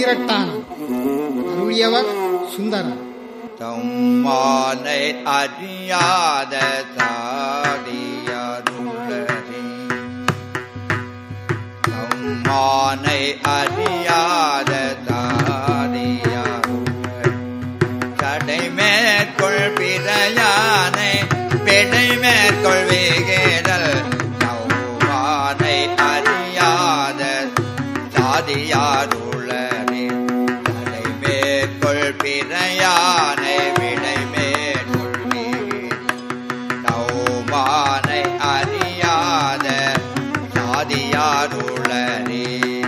பதினெட்டானம் அருளியவர் சுந்தரர் தம்மானை அறியாத சாடியாருளரே தம்மானை அறியாத சாடியாருளரே கடை மேற்கொள் பிறையானை பெடை மேற்கொள் வேகேடல் தம்மானை அறியாத சாதியாருளரே கடை மேற்கொள் பிறையானை விடை மேற்கொள் நௌமானை அறியாத சாதியாருளரே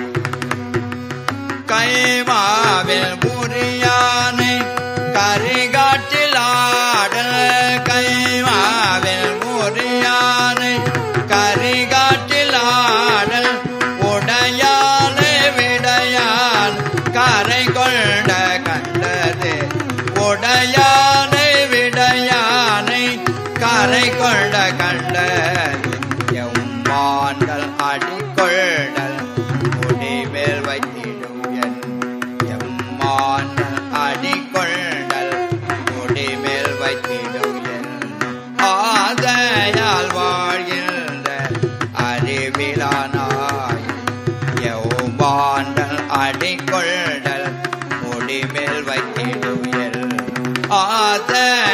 கைமாவில் முறியானை கரிகாட்டில் ஆடல் கைமாவில் முறியானை கரிகாட்டில் ஆடல் உடையானை விடையான் கரை கொண்ட கண்டது உடையானை விடையானை கரை கொண்ட கண்டது எம்மாண்டல் அடிக்கொள்ளல் முடிமேல் வைத்திடும் என் எம்மாண்டல் அடிக்கொண்டல் முடிமேல் வைத்திடும் என் ஆதையால் வாழ்கின்ற அறிவிலானாய் எவ்வாண்டல் அடிக்கொள்ளல் முடிமேல் வைத்திடும் என் ஆதையால்